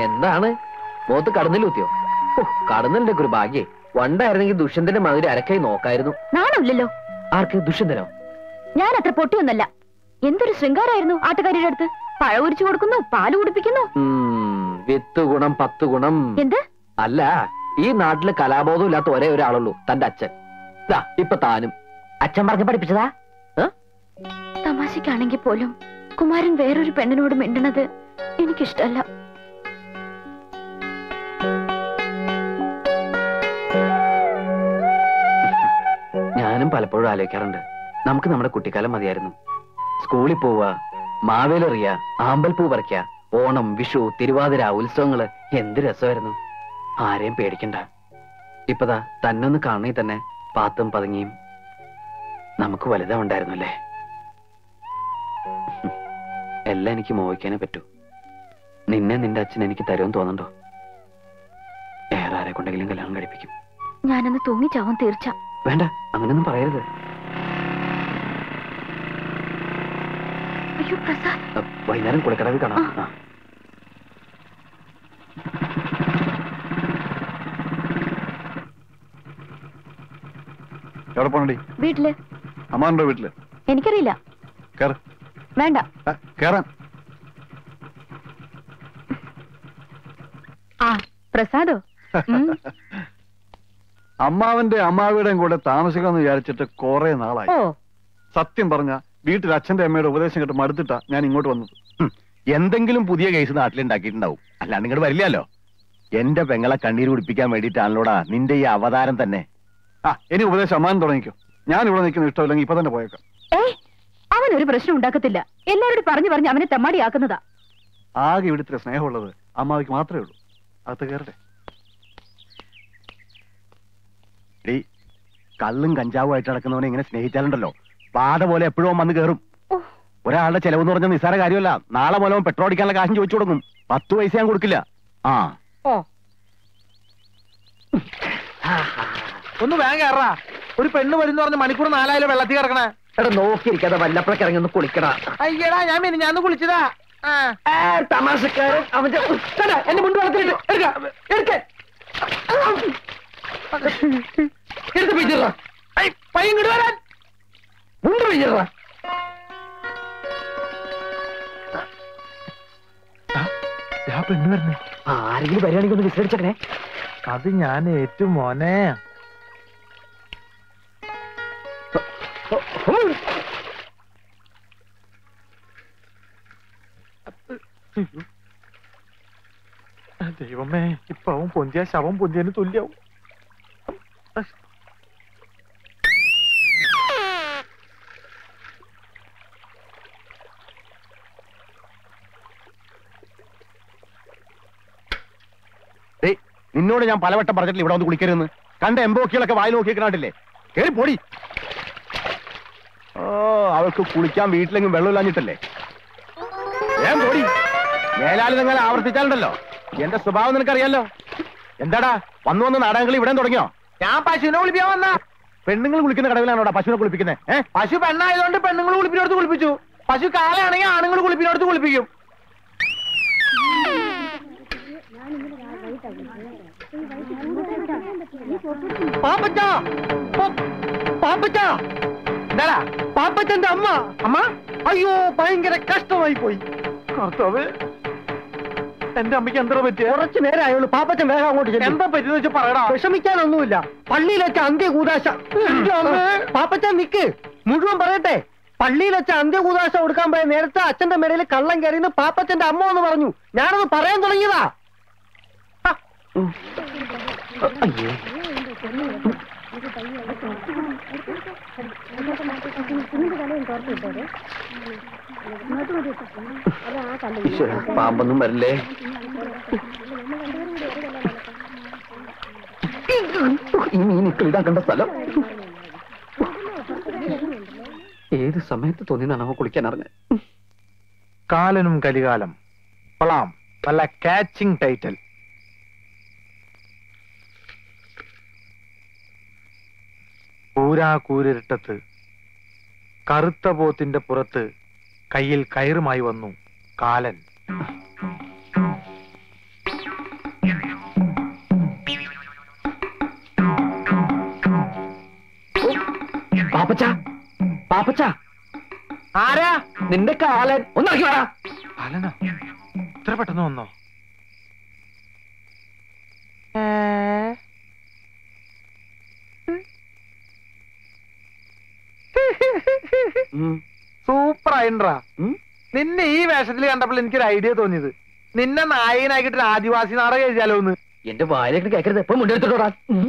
എന്താണ് മുഖത്ത് കടന്നിലൂത്തിയോ ഓ കടന്നിന്റെ ഒരു ഭാഗ്യേ വണ്ടായിരുന്നെങ്കിൽ ദുഷ്യന്തന്റെ മാതിരി അരക്കായി നോക്കായിരുന്നു നാണമില്ലല്ലോ ആർക്ക് ദുഷ്യന്തനോ ഞാൻ അത്ര പൊട്ടിയൊന്നല്ല എന്തൊരു ശൃംഗാരായിരുന്നു ആട്ടുകാരിയുടെ അടുത്ത് പഴ ഉരിച്ചു കൊടുക്കുന്നു പാല് കുടിപ്പിക്കുന്നു ഉം, വിത്ത് ഗുണം പത്ത് ഗുണം എന്ത് അല്ല ഈ നാട്ടില് കലാബോധം ഇല്ലാത്ത ഒരേ ഒരാളുള്ളൂ തന്റെ അച്ഛൻ ദാ ഇപ്പൊ താനും അച്ഛൻ പറഞ്ഞ് പഠിപ്പിച്ചതാ ഏ? തമാശക്കാണെങ്കിൽ പോലും കുമാരൻ വേറൊരു പെണ്ണിനോട് മിണ്ടണത് എനിക്കിഷ്ടല്ല ഞാനും പലപ്പോഴും ആലോചിക്കാറുണ്ട് നമുക്ക് നമ്മുടെ കുട്ടിക്കാലം മതിയായിരുന്നു സ്കൂളിൽ പോവുക മാവേലെറിയ ആമ്പൽപ്പൂ പറിക്ക ഓണം വിഷു തിരുവാതിര ഉത്സവങ്ങള് എന്ത് രസമായിരുന്നു ആരെയും പേടിക്കണ്ട ഇപ്പതാ തന്നൊന്ന് കാണണേ തന്നെ പാത്തും പതുങ്ങിയും നമുക്ക് വലുതാ ഉണ്ടായിരുന്നല്ലേ എല്ലാം എനിക്ക് മോഹിക്കാനേ പറ്റൂ നിന്നെ നിന്റെ അച്ഛൻ എനിക്ക് തരുമെന്ന് തോന്നണ്ടോ വേറെ ആരെ കൊണ്ടെങ്കിലും കല്യാണം കഴിപ്പിക്കും ഞാനന്ന് തൂങ്ങിച്ചാവും തീർച്ച വേണ്ട അങ്ങനെയൊന്നും പറയരുത് അയ്യോ പ്രസാദ് അ, വൈകുന്നേരം കുളിക്കടവിൽ കാണാം ആ. എവിടെ പോണടി വീട്ടില് അമ്മാണ്ടോ വീട്ടില് എനിക്കറിയില്ല കേറ് വേണ്ട ആ, കേറാൻ ആ പ്രസാദോ ഉം. അമ്മാവന്റെ അമ്മാവിയുടെയും കൂടെ താമസിക്കാന്ന് വിചാരിച്ചിട്ട് കുറെ നാളായി ഓ സത്യം പറഞ്ഞ വീട്ടിൽ അച്ഛന്റെ അമ്മയുടെ ഉപദേശം കേട്ട് മടുത്തിട്ടാ ഞാൻ ഇങ്ങോട്ട് വന്നത് എന്തെങ്കിലും പുതിയ കേസ് നാട്ടിലുണ്ടാക്കിയിട്ടുണ്ടാവും അല്ലാണ്ട് ഇങ്ങോട്ട് വരില്ലല്ലോ എന്റെ പെങ്ങളെ കണ്ണീര് കുടിപ്പിക്കാൻ വേണ്ടിയിട്ടാണല്ലോടാ നിന്റെ ഈ അവതാരം തന്നെ ആ ഇനി ഉപദേശം അമ്മാൻ തുടങ്ങിക്കോ ഞാൻ ഇവിടെ നിൽക്കുന്ന ഇഷ്ടമില്ലെങ്കിൽ ഇപ്പൊ തന്നെ പോയേക്കാം ഏ അവൻ ഒരു പ്രശ്നം ഉണ്ടാക്കത്തില്ല എല്ലാവരോടും പറഞ്ഞു പറഞ്ഞ് അവനെ തെമ്മാടിയാക്കുന്നതാ ആകെ ഇവിടുത്തെ സ്നേഹമുള്ളത് അമ്മാവിക്ക് മാത്രമേ ഉള്ളൂ അകത്ത് കയറട്ടെ എടീ കള്ളും കഞ്ചാവും ആയിട്ട് നടക്കുന്നവനെ ഇങ്ങനെ സ്നേഹിച്ചാലുണ്ടല്ലോ പാത പോലെ എപ്പോഴും അവൻ വന്ന് കയറും ഓ. ഒരാളുടെ ചെലവെന്ന് പറഞ്ഞ നിസ്സാര കാര്യമല്ല നാളെ മൂലം അവൻ പെട്രോൾ അടിക്കാനുള്ള കാശും ചോദിച്ചു കൊടുക്കും പത്ത് പൈസ ഞാൻ കൊടുക്കില്ല ആ ഓ ഒന്ന് വേഗം കയറാ ഒരു പെണ്ണ് വരുന്ന പറഞ്ഞ് മണിക്കൂർ നാലായാലും വെള്ളത്തിൽ കിടക്കണേ എടാ നോക്കിയിരിക്കാതെ വല്ലപ്പോഴൊക്കെ ഇറങ്ങി ഒന്ന് കുളിക്കടാ അയ്യടാ ഞാൻ മിനി ഞാൻ കുളിച്ചതാ ആ ഏ, തമാശക്കാരൻ അവന്റെ കണ്ടാ, എന്നെ മുണ്ട് വളർത്തിട്ട് എടുക്ക എടുക്ക എടുത്ത് പിടിച്ചിട പയ്യൻ ഇങ്ങോട്ട് വരാൻ മുണ്ട് പിടിച്ചിട പെണ്ണ് വരുന്നേ ആരെങ്കിലും വരികയാണെങ്കിൽ ഒന്ന് വിസരിച്ചേ അത് ഞാൻ ഏറ്റു മോനെ ദൈവമേ ഇപ്പൊ അവൻ പൊന്തിയ ശവം പൊന്തിയതിന് തുല്യാവും ഡേയ് നിന്നോട് ഞാൻ പലവട്ടം പറഞ്ഞിട്ടില്ല ഇവിടെ വന്ന് കുളിക്കരുതെന്ന് കണ്ട എംബോക്കികളൊക്കെ വായി നോക്കി കണ്ടില്ലേ കേറി പോടി ഓ അവൾക്ക് കുളിക്കാൻ വീട്ടിലെങ്കിലും വെള്ളമില്ലാഞ്ഞിട്ടല്ലേ ഏൻ പോടി മേലാലി നിങ്ങൾ ആവർത്തിച്ചാലുണ്ടല്ലോ എന്റെ സ്വഭാവം നിനക്കറിയാലോ എന്താടാ വന്നു വന്ന് നാടകങ്ങൾ ഇവിടെ തുടങ്ങിയോ ഞാൻ പശുവിനെ കുളിപ്പിക്കാൻ വന്ന പെണ്ണുങ്ങൾ കുളിക്കുന്ന കടവിലാണോടാ പശുവിനെ കുളിപ്പിക്കുന്നത് ഏ പശു പെണ്ണായതുകൊണ്ട് പെണ്ണുങ്ങൾ കുളിപ്പിനടുത്ത് കുളിപ്പിച്ചു പശു കാലാണെങ്കിൽ ആണുങ്ങൾ കുളിപ്പിനടുത്ത് കുളിപ്പിക്കും പാപ്പച്ച പാപ്പച്ച എന്താടാ പാപ്പച്ചന്റെ അമ്മ അമ്മ അയ്യോ ഭയങ്കര കഷ്ടമായി പോയി കർത്താവ് എന്റെ അമ്മയ്ക്ക് എന്താ പറ്റിയ കുറച്ചു നേരം ആയുള്ളൂ പാപ്പച്ചൻ വേഗം അങ്ങോട്ട് ചെല്ലും. എന്താ പറ്റിയെന്ന് വെച്ചാൽ പറയടാ വിഷമിക്കാനൊന്നുമില്ല പള്ളിയിൽ വെച്ച അന്ത്യകൂതാശ എന്റെ അമ്മേ. പാപ്പച്ചൻ നിക്ക് മുഴുവൻ പറയട്ടെ പള്ളിയിൽ വെച്ച അന്ത്യകൂതാശ കൊടുക്കാൻ പോയ നേരത്തെ അച്ഛന്റെ മേടയിൽ കള്ളം കയറിയെന്ന് പാപ്പച്ചന്റെ അമ്മ എന്ന് പറഞ്ഞു ഞാനത് പറയാൻ തുടങ്ങിയതാ അയ്യേ ഈശ്വരാ, പാമ്പൊന്നും വരില്ലേ ഈ മീൻ ഇക്കളിടാൻ കണ്ട സ്ഥലം ഏത് സമയത്ത് തോന്നിയതാണ് അവ കുളിക്കാൻ അറിഞ്ഞത് കാലനും കലികാലം കൊള്ളാം നല്ല കാച്ചിങ് ടൈറ്റൽ കൂരാ കൂരിരുട്ടത്ത് കറുത്ത പോത്തിന്റെ പുറത്ത് കയ്യിൽ കയറുമായി വന്നു കാലൻ പാപ്പച്ച പാപ്പച്ച ആരാ നിന്റെ കാലൻ ഒന്നിറക്കി വേടാ അലനോ ഇത്ര പെട്ടെന്ന് വന്നോ സൂപ്പർ ആയിണ്ടാ നിന്നെ ഈ വേഷത്തിൽ കണ്ടപ്പോൾ എനിക്കൊരു ഐഡിയ തോന്നിയത് നിന്നെ നായകനാക്കിട്ട് ഒരു ആദിവാസി നാടകം എഴുതിയാലോ ഒന്ന് എന്റെ വായിലേക്ക് കേക്കരുത് ഇപ്പൊ മുണ്ടെടുത്തോടാ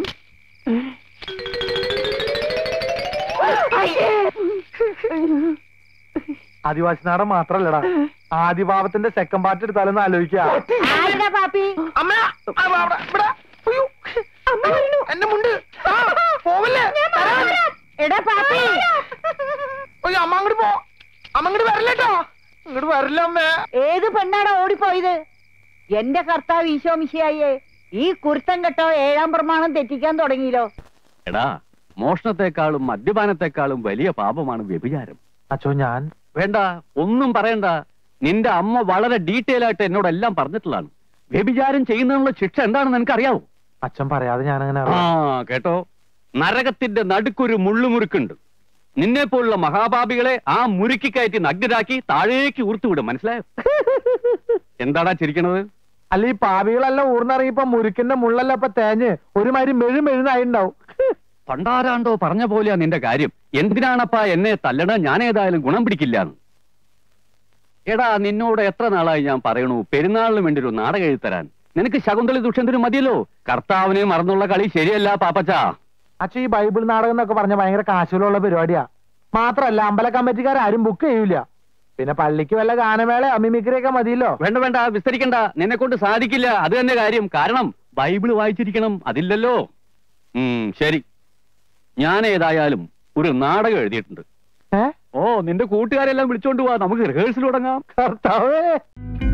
ആദിവാസി നാടകം മാത്രല്ലടാ ആദിഭാവത്തിന്റെ സെക്കൻഡ് പാർട്ട് എടുത്താലൊന്ന് ആലോചിക്കാ ആരുടെ പാപ്പി അമ്മ ആ, വാ, ഇവിടെ, ഇവിടെ. അയ്യോ. എന്റെ മുണ്ട് ആ, പോവല്ലേ തരാം. എടാ പാപ്പി അയ്യോ അമ്മ അങ്ങോട്ട് പോ അമ്മ അങ്ങോട്ട് വരല്ലേട്ടോ ഇങ്ങോട്ട് വരില്ല അമ്മേ ഏത് പെണ്ണാണ് ഓടിപ്പോയത് എന്റെ കർത്താവ് ഈശോ മിശിയായേ ഈ കുരുത്തം കെട്ടോ ഏഴാം പ്രമാണം തെറ്റിക്കാൻ തുടങ്ങിയല്ലോ എടാ മോഷണത്തെക്കാളും മദ്യപാനത്തെക്കാളും വലിയ പാപമാണ് വ്യഭിചാരം അച്ഛോ ഞാൻ വേണ്ട ഒന്നും പറയണ്ട നിന്റെ അമ്മ വളരെ ഡീറ്റെയിൽ ആയിട്ട് എന്നോടെല്ലാം പറഞ്ഞിട്ടുള്ളതാണ് വ്യഭിചാരം ചെയ്യുന്നതിനുള്ള ശിക്ഷ എന്താണെന്ന് നിനക്കറിയാവോ അച്ഛൻ പറയാതെ ഞാൻ അങ്ങനെ ആ കേട്ടോ നരകത്തിന്റെ നടുക്കൊരു മുള്ളുമുറുക്കുണ്ട് നിന്നെ പോലുള്ള മഹാപാപികളെ ആ മുറുക്കി കയറ്റി നഗ്നരാക്കി താഴേക്ക് ഊർത്തുവിടും മനസ്സിലായോ എന്താടാ ചിരിക്കണത് അല്ല ഈ പാവികളെല്ലാം ഊർന്നിറങ്ങിയപ്പോ മുരുക്കിന്റെ മുള്ളല്ല ഇപ്പൊ തേഞ്ഞ് ഒരുമാതിരി മെഴു മെഴുന്നായിണ്ടാവും പണ്ടാരാണ്ടോ പറഞ്ഞ പോലെയാ നിന്റെ കാര്യം എന്തിനാണപ്പാ എന്നെ തല്ലണ ഞാൻ ഏതായാലും ഗുണം പിടിക്കില്ലാന്ന് എടാ നിന്നോട് എത്ര നാളായി ഞാൻ പറയണു പെരുന്നാളിന് വേണ്ടി ഒരു നാടകം എഴുതി തരാൻ നിനക്ക് ശകുന്തളി ദുഷ്യന്തനും മതിയല്ലോ കർത്താവിനെ മറന്നുള്ള കളി ശരിയല്ല പാപ്പച്ചാ അച്ഛൻ ഈ ബൈബിൾ നാടകം എന്നൊക്കെ പറഞ്ഞ ഭയങ്കര കാശുകളുള്ള പരിപാടിയാ മാത്രല്ല അമ്പല കമ്മിറ്റിക്കാരും ബുക്ക് ചെയ്യൂല പിന്നെ പള്ളിക്ക് വല്ല ഗാനമേള അമിമിക്രിയൊക്കെ മതിയല്ലോ വേണ്ട വേണ്ട വിസ്തരിക്കണ്ട നിന്നെ കൊണ്ട് സാധിക്കില്ല അത് തന്നെ കാര്യം കാരണം ബൈബിള് വായിച്ചിരിക്കണം അതില്ലല്ലോ ഉം ശരി ഞാൻ ഏതായാലും ഒരു നാടകം എഴുതിയിട്ടുണ്ട് ഏ ഓ നിന്റെ കൂട്ടുകാരെല്ലാം വിളിച്ചോണ്ട് പോവാ നമുക്ക് റിഹേഴ്സൽ തുടങ്ങാം കർത്താവേ